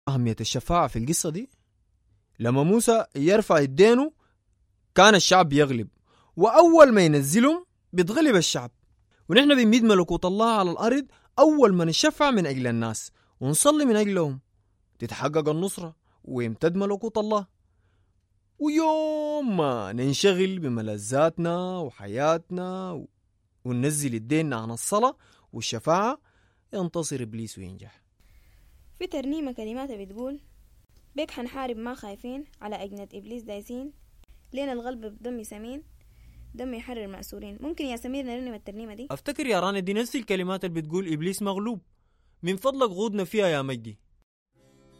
أهمية الشفاعة في القصة دي لما موسى يرفع يدينه كان الشعب يغلب وأول ما ينزلهم بيتغلب الشعب ونحن بنميد ملكوت الله على الأرض أول ما نشفع من أجل الناس ونصلي من أجلهم تتحقق النصرة ويمتد ملكوت الله ويوم ما ننشغل بملذاتنا وحياتنا وننزل الدين عن الصلاة والشفاعة ينتصر إبليس وينجح في ترنيمة كلماتها بتقول بيك حنحارب ما خايفين على أجنة إبليس دايسين لينا الغلب بدم سمين دم يحرر مأسورين ممكن يا سمير نرنم الترنيمة دي أفتكر يا راني دي نفس الكلمات اللي بتقول إبليس مغلوب من فضلك غودنا فيها يا مجدي